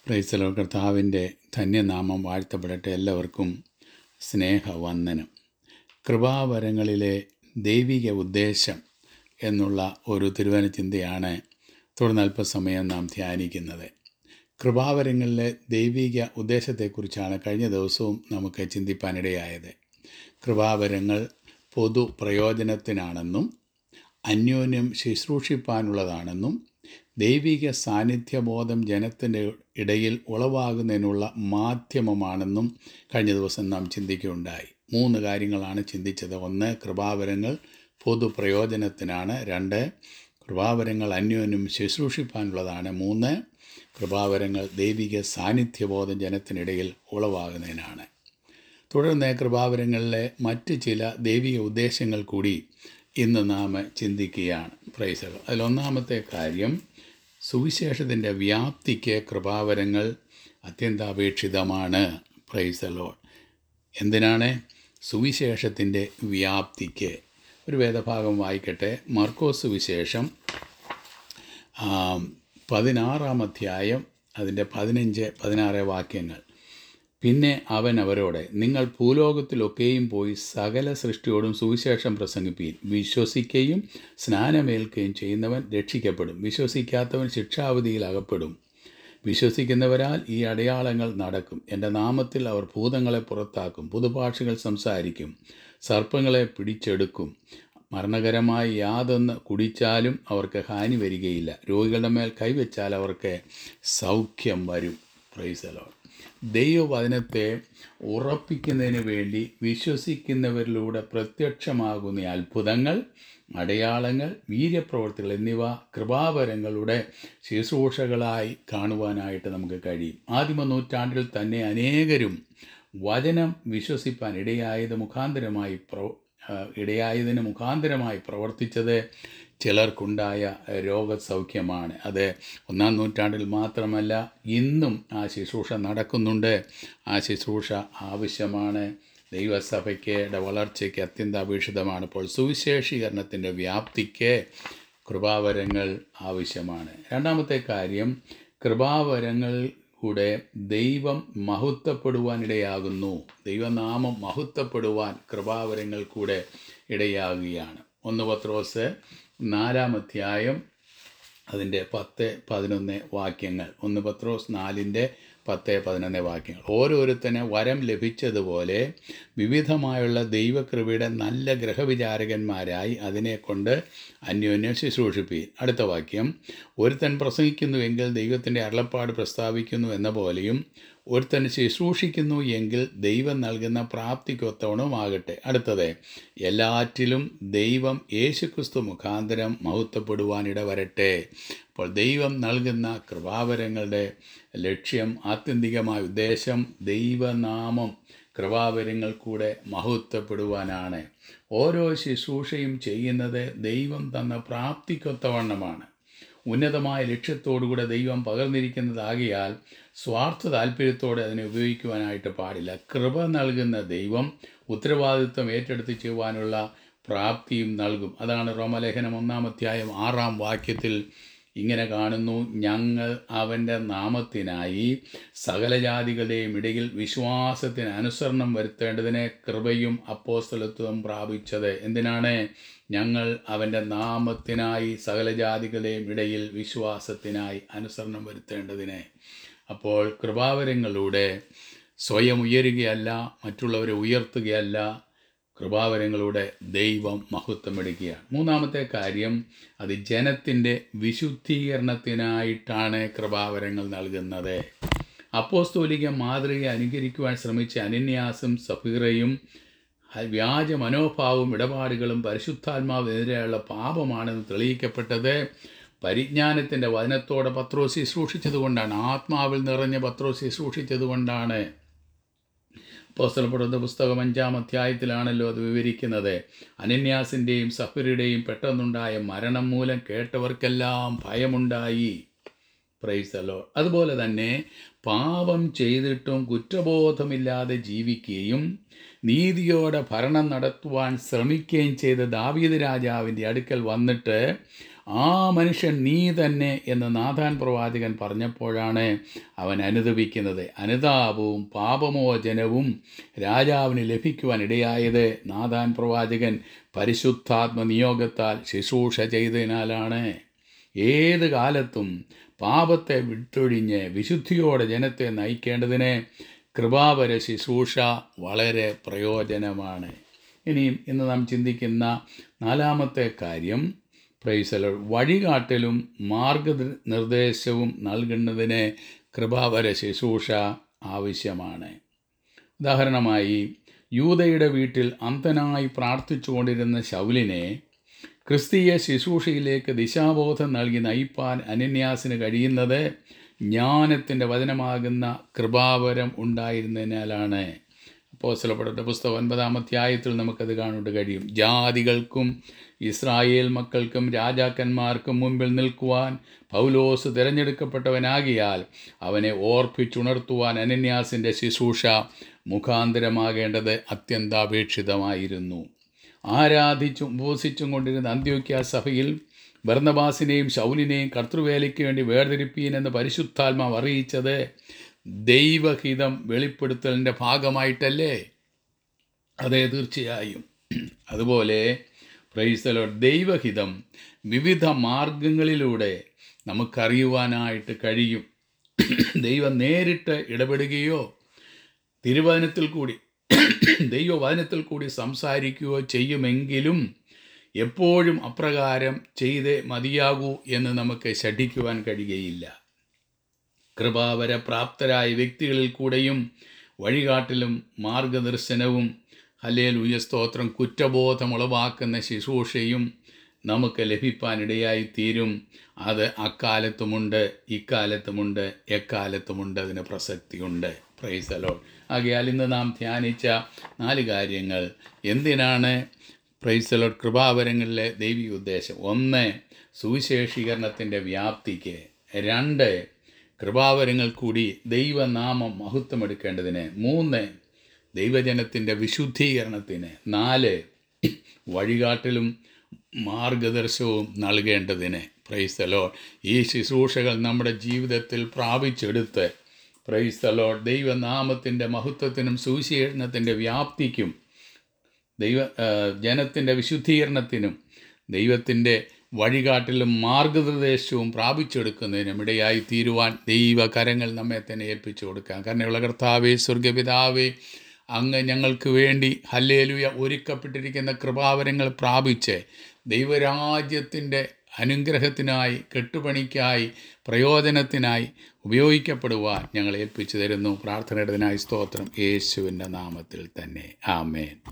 പ്രൈസലോ കർത്താവിൻ്റെ ധന്യനാമം വാഴ്ത്തപ്പെടട്ടെ എല്ലാവർക്കും സ്നേഹവന്ദനം കൃപാവരങ്ങളിലെ ദൈവിക ഉദ്ദേശം എന്നുള്ള ഒരു തിരുവന ചിന്തയാണ് തുടർന്ന് അല്പസമയം നാം ധ്യാനിക്കുന്നത് കൃപാവരങ്ങളിലെ ദൈവിക ഉദ്ദേശത്തെക്കുറിച്ചാണ് കഴിഞ്ഞ ദിവസവും നമുക്ക് ചിന്തിപ്പാനിടയായത് കൃപാവരങ്ങൾ പൊതു പ്രയോജനത്തിനാണെന്നും അന്യോന്യം ശുശ്രൂഷിപ്പാനുള്ളതാണെന്നും ദൈവിക സാന്നിധ്യബോധം ജനത്തിൻ്റെ ഇടയിൽ ഉളവാകുന്നതിനുള്ള മാധ്യമമാണെന്നും കഴിഞ്ഞ ദിവസം നാം ചിന്തിക്കുകയുണ്ടായി മൂന്ന് കാര്യങ്ങളാണ് ചിന്തിച്ചത് ഒന്ന് കൃപാവരങ്ങൾ പൊതു പ്രയോജനത്തിനാണ് രണ്ട് കൃപാവരങ്ങൾ അന്യോന്യം ശുശ്രൂഷിപ്പാനുള്ളതാണ് മൂന്ന് കൃപാവരങ്ങൾ ദൈവിക സാന്നിധ്യബോധം ജനത്തിനിടയിൽ ഉളവാകുന്നതിനാണ് തുടർന്ന് കൃപാവരങ്ങളിലെ മറ്റ് ചില ദൈവിക ഉദ്ദേശങ്ങൾ കൂടി ഇന്ന് നാം ചിന്തിക്കുകയാണ് പ്രൈസകൾ അതിലൊന്നാമത്തെ കാര്യം സുവിശേഷത്തിൻ്റെ വ്യാപ്തിക്ക് കൃപാവരങ്ങൾ അത്യന്താപേക്ഷിതമാണ് പ്രൈസലോ എന്തിനാണ് സുവിശേഷത്തിൻ്റെ വ്യാപ്തിക്ക് ഒരു വേദഭാഗം വായിക്കട്ടെ മർക്കോസ് വിശേഷം പതിനാറാം അധ്യായം അതിൻ്റെ പതിനഞ്ച് പതിനാറ് വാക്യങ്ങൾ പിന്നെ അവൻ അവരോട് നിങ്ങൾ ഭൂലോകത്തിലൊക്കെയും പോയി സകല സൃഷ്ടിയോടും സുവിശേഷം പ്രസംഗിപ്പീൻ വിശ്വസിക്കുകയും സ്നാനമേൽക്കുകയും ചെയ്യുന്നവൻ രക്ഷിക്കപ്പെടും വിശ്വസിക്കാത്തവൻ ശിക്ഷാവധിയിൽ അകപ്പെടും വിശ്വസിക്കുന്നവരാൽ ഈ അടയാളങ്ങൾ നടക്കും എൻ്റെ നാമത്തിൽ അവർ ഭൂതങ്ങളെ പുറത്താക്കും പുതുഭാഷകൾ സംസാരിക്കും സർപ്പങ്ങളെ പിടിച്ചെടുക്കും മരണകരമായി യാതൊന്ന് കുടിച്ചാലും അവർക്ക് ഹാനി വരികയില്ല രോഗികളുടെ മേൽ കൈവച്ചാൽ അവർക്ക് സൗഖ്യം വരും പ്രൈസലോ ദൈവവചനത്തെ ഉറപ്പിക്കുന്നതിന് വേണ്ടി വിശ്വസിക്കുന്നവരിലൂടെ പ്രത്യക്ഷമാകുന്ന അത്ഭുതങ്ങൾ അടയാളങ്ങൾ വീര്യപ്രവർത്തികൾ എന്നിവ കൃപാവരങ്ങളുടെ ശുശ്രൂഷകളായി കാണുവാനായിട്ട് നമുക്ക് കഴിയും ആദിമ നൂറ്റാണ്ടിൽ തന്നെ അനേകരും വചനം വിശ്വസിപ്പാൻ ഇടയായത് മുഖാന്തരമായി പ്ര ഇടയായതിന് മുഖാന്തരമായി പ്രവർത്തിച്ചത് ചിലർക്കുണ്ടായ രോഗസൗഖ്യമാണ് അത് ഒന്നാം നൂറ്റാണ്ടിൽ മാത്രമല്ല ഇന്നും ആ ശുശ്രൂഷ നടക്കുന്നുണ്ട് ആ ശുശ്രൂഷ ആവശ്യമാണ് ദൈവസഭയ്ക്ക് വളർച്ചയ്ക്ക് അത്യന്താപേക്ഷിതമാണ് ഇപ്പോൾ സുവിശേഷീകരണത്തിൻ്റെ വ്യാപ്തിക്ക് കൃപാവരങ്ങൾ ആവശ്യമാണ് രണ്ടാമത്തെ കാര്യം കൃപാവരങ്ങൾ കൂടെ ദൈവം മഹത്വപ്പെടുവാനിടയാകുന്നു ദൈവനാമം മഹത്വപ്പെടുവാൻ കൃപാവരങ്ങൾ കൂടെ ഇടയാകുകയാണ് ഒന്ന് പത്രോസ് നാലാം അധ്യായം അതിൻ്റെ പത്ത് പതിനൊന്ന് വാക്യങ്ങൾ ഒന്ന് പത്രോസ് നാലിൻ്റെ പത്ത് പതിനൊന്ന് വാക്യങ്ങൾ ഓരോരുത്തന് വരം ലഭിച്ചതുപോലെ വിവിധമായുള്ള ദൈവകൃപയുടെ നല്ല ഗ്രഹവിചാരകന്മാരായി അതിനെക്കൊണ്ട് അന്യോന്യം ശുശ്രൂഷിപ്പീൻ അടുത്ത വാക്യം ഒരുത്തൻ പ്രസംഗിക്കുന്നുവെങ്കിൽ ദൈവത്തിൻ്റെ അരുളപ്പാട് പ്രസ്താവിക്കുന്നു എന്ന പോലെയും ഒരുത്തൻ ശുശ്രൂഷിക്കുന്നു എങ്കിൽ ദൈവം നൽകുന്ന പ്രാപ്തിക്കൊത്തവണവുമാകട്ടെ അടുത്തത് എല്ലാറ്റിലും ദൈവം യേശുക്രിസ്തു മുഖാന്തരം മഹത്വപ്പെടുവാനിട വരട്ടെ അപ്പോൾ ദൈവം നൽകുന്ന കൃപാവരങ്ങളുടെ ലക്ഷ്യം ആത്യന്തികമായ ഉദ്ദേശം ദൈവനാമം കൃപാവരങ്ങൾ കൂടെ മഹത്വപ്പെടുവാനാണ് ഓരോ ശുശ്രൂഷയും ചെയ്യുന്നത് ദൈവം തന്ന പ്രാപ്തിക്കൊത്തവണ്ണമാണ് ഉന്നതമായ ലക്ഷ്യത്തോടുകൂടെ ദൈവം പകർന്നിരിക്കുന്നതാകിയാൽ സ്വാർത്ഥ താല്പര്യത്തോടെ അതിനെ ഉപയോഗിക്കുവാനായിട്ട് പാടില്ല കൃപ നൽകുന്ന ദൈവം ഉത്തരവാദിത്വം ഏറ്റെടുത്ത് ചെയ്യുവാനുള്ള പ്രാപ്തിയും നൽകും അതാണ് റോമലേഖനം ഒന്നാം അധ്യായം ആറാം വാക്യത്തിൽ ഇങ്ങനെ കാണുന്നു ഞങ്ങൾ അവൻ്റെ നാമത്തിനായി സകല ജാതികളുടെയും ഇടയിൽ വിശ്വാസത്തിന് അനുസരണം വരുത്തേണ്ടതിന് കൃപയും അപ്പോസ്തലത്വം പ്രാപിച്ചത് എന്തിനാണ് ഞങ്ങൾ അവൻ്റെ നാമത്തിനായി സകല ജാതികളുടെയും ഇടയിൽ വിശ്വാസത്തിനായി അനുസരണം വരുത്തേണ്ടതിന് അപ്പോൾ കൃപാവരങ്ങളിലൂടെ സ്വയം ഉയരുകയല്ല മറ്റുള്ളവരെ ഉയർത്തുകയല്ല കൃപാവരങ്ങളുടെ ദൈവം മഹത്വമെടുക്കുകയാണ് മൂന്നാമത്തെ കാര്യം അത് ജനത്തിൻ്റെ വിശുദ്ധീകരണത്തിനായിട്ടാണ് കൃപാവരങ്ങൾ നൽകുന്നത് അപ്പോസ്തോലിക മാതൃക അനുകരിക്കുവാൻ ശ്രമിച്ച അനന്യാസും സഫീറയും വ്യാജ മനോഭാവവും ഇടപാടുകളും പരിശുദ്ധാത്മാവിനെതിരെയുള്ള പാപമാണെന്ന് തെളിയിക്കപ്പെട്ടത് പരിജ്ഞാനത്തിൻ്റെ വചനത്തോടെ പത്രോസ് ശുശ്രൂഷിച്ചതുകൊണ്ടാണ് ആത്മാവിൽ നിറഞ്ഞ പത്രോസ് ശുശ്രൂഷിച്ചതുകൊണ്ടാണ് പോസ്റ്റൽപ്പെടുന്ന പുസ്തകം അഞ്ചാം അധ്യായത്തിലാണല്ലോ അത് വിവരിക്കുന്നത് അനന്യാസിൻ്റെയും സഫിറുടെയും പെട്ടെന്നുണ്ടായ മരണം മൂലം കേട്ടവർക്കെല്ലാം ഭയമുണ്ടായി പ്രൈസലോ അതുപോലെ തന്നെ പാപം ചെയ്തിട്ടും കുറ്റബോധമില്ലാതെ ജീവിക്കുകയും നീതിയോടെ ഭരണം നടത്തുവാൻ ശ്രമിക്കുകയും ചെയ്ത ദാവീദ് രാജാവിൻ്റെ അടുക്കൽ വന്നിട്ട് ആ മനുഷ്യൻ നീ തന്നെ എന്ന് നാഥാൻ പ്രവാചകൻ പറഞ്ഞപ്പോഴാണ് അവൻ അനുദപിക്കുന്നത് അനുതാപവും പാപമോചനവും രാജാവിന് ലഭിക്കുവാൻ ഇടയായത് നാഥാൻ പ്രവാചകൻ പരിശുദ്ധാത്മ നിയോഗത്താൽ ശുശ്രൂഷ ചെയ്തതിനാലാണ് ഏത് കാലത്തും പാപത്തെ വിട്ടൊഴിഞ്ഞ് വിശുദ്ധിയോടെ ജനത്തെ നയിക്കേണ്ടതിന് കൃപാപര ശുശ്രൂഷ വളരെ പ്രയോജനമാണ് ഇനിയും ഇന്ന് നാം ചിന്തിക്കുന്ന നാലാമത്തെ കാര്യം പ്രൈസലോ വഴികാട്ടലും മാർഗനിർദ്ദേശവും നൽകുന്നതിന് കൃപാപര ശുശ്രൂഷ ആവശ്യമാണ് ഉദാഹരണമായി യൂതയുടെ വീട്ടിൽ അന്ധനായി പ്രാർത്ഥിച്ചുകൊണ്ടിരുന്ന ശൗലിനെ ക്രിസ്തീയ ശുശ്രൂഷയിലേക്ക് ദിശാബോധം നൽകി നയിപ്പാൻ അനന്യാസിന് കഴിയുന്നത് ജ്ഞാനത്തിൻ്റെ വചനമാകുന്ന കൃപാവരം ഉണ്ടായിരുന്നതിനാലാണ് അപ്പോസ്തലപ്പെടുത്ത പുസ്തകം ഒൻപതാം അധ്യായത്തിൽ നമുക്കത് കാണുവാൻ കഴിയും ജാതികൾക്കും ഇസ്രായേൽ മക്കൾക്കും രാജാക്കന്മാർക്കും മുമ്പിൽ നിൽക്കുവാൻ പൗലോസ് തിരഞ്ഞെടുക്കപ്പെട്ടവനാകിയാൽ അവനെ ഓർപ്പിച്ചുണർത്തുവാൻ അനന്യാസിൻ്റെ ശുശ്രൂഷ മുഖാന്തരമാകേണ്ടത് അത്യന്താപേക്ഷിതമായിരുന്നു ആരാധിച്ചും ഉപവസിച്ചും കൊണ്ടിരുന്ന അന്ത്യോക്യ സഭയിൽ ഭർണബാസിനെയും ശൗലിനെയും കർത്തൃവേലയ്ക്ക് വേണ്ടി വേർതിരിപ്പീൻ എന്ന് പരിശുദ്ധാത്മാവ് അറിയിച്ചത് ദൈവഹിതം വെളിപ്പെടുത്തലിൻ്റെ ഭാഗമായിട്ടല്ലേ അതെ തീർച്ചയായും അതുപോലെ പ്രൈസലോ ദൈവഹിതം വിവിധ മാർഗങ്ങളിലൂടെ നമുക്കറിയുവാനായിട്ട് കഴിയും ദൈവം നേരിട്ട് ഇടപെടുകയോ തിരുവചനത്തിൽ കൂടി ദൈവവചനത്തിൽ കൂടി സംസാരിക്കുകയോ ചെയ്യുമെങ്കിലും എപ്പോഴും അപ്രകാരം ചെയ്തേ മതിയാകൂ എന്ന് നമുക്ക് ശഠിക്കുവാൻ കഴിയുകയില്ല കൃപാവര പ്രാപ്തരായ വ്യക്തികളിൽ കൂടെയും വഴികാട്ടലും മാർഗദർശനവും ഹലേൽ ഉയസ്തോത്രം കുറ്റബോധം ഉളവാക്കുന്ന ശുശ്രൂഷയും നമുക്ക് ലഭിപ്പാനിടയായി തീരും അത് അക്കാലത്തുമുണ്ട് ഇക്കാലത്തുമുണ്ട് എക്കാലത്തുമുണ്ട് അതിന് പ്രസക്തിയുണ്ട് പ്രൈസലോ ആകയാൽ ഇന്ന് നാം ധ്യാനിച്ച നാല് കാര്യങ്ങൾ എന്തിനാണ് പ്രൈസലോ കൃപാവരങ്ങളിലെ ദൈവിക ഉദ്ദേശം ഒന്ന് സുവിശേഷീകരണത്തിൻ്റെ വ്യാപ്തിക്ക് രണ്ട് കൃപാവരങ്ങൾ കൂടി ദൈവനാമം മഹത്വമെടുക്കേണ്ടതിന് മൂന്ന് ദൈവജനത്തിൻ്റെ വിശുദ്ധീകരണത്തിന് നാല് വഴികാട്ടലും മാർഗദർശവും നൽകേണ്ടതിന് പ്രൈസ്തലോ ഈ ശുശ്രൂഷകൾ നമ്മുടെ ജീവിതത്തിൽ പ്രാപിച്ചെടുത്ത് പ്രൈസ്തലോ ദൈവനാമത്തിൻ്റെ മഹത്വത്തിനും സുവിശേഷണത്തിൻ്റെ വ്യാപ്തിക്കും ദൈവ ജനത്തിൻ്റെ വിശുദ്ധീകരണത്തിനും ദൈവത്തിൻ്റെ വഴികാട്ടിലും മാർഗനിർദ്ദേശവും പ്രാപിച്ചെടുക്കുന്നതിനും ഇടയായി തീരുവാൻ ദൈവകരങ്ങൾ നമ്മെ തന്നെ ഏൽപ്പിച്ചു കൊടുക്കാം കരുണയുള്ള കർത്താവേ സ്വർഗപിതാവേ അങ്ങ് ഞങ്ങൾക്ക് വേണ്ടി ഹല്ലേലുയ ഒരുക്കപ്പെട്ടിരിക്കുന്ന കൃപാവരങ്ങൾ പ്രാപിച്ച് ദൈവരാജ്യത്തിൻ്റെ അനുഗ്രഹത്തിനായി കെട്ടുപണിക്കായി പ്രയോജനത്തിനായി ഉപയോഗിക്കപ്പെടുവാൻ ഞങ്ങൾ ഏൽപ്പിച്ചു തരുന്നു പ്രാർത്ഥനയുടേതിനായി സ്തോത്രം യേശുവിൻ്റെ നാമത്തിൽ തന്നെ ആമേൻ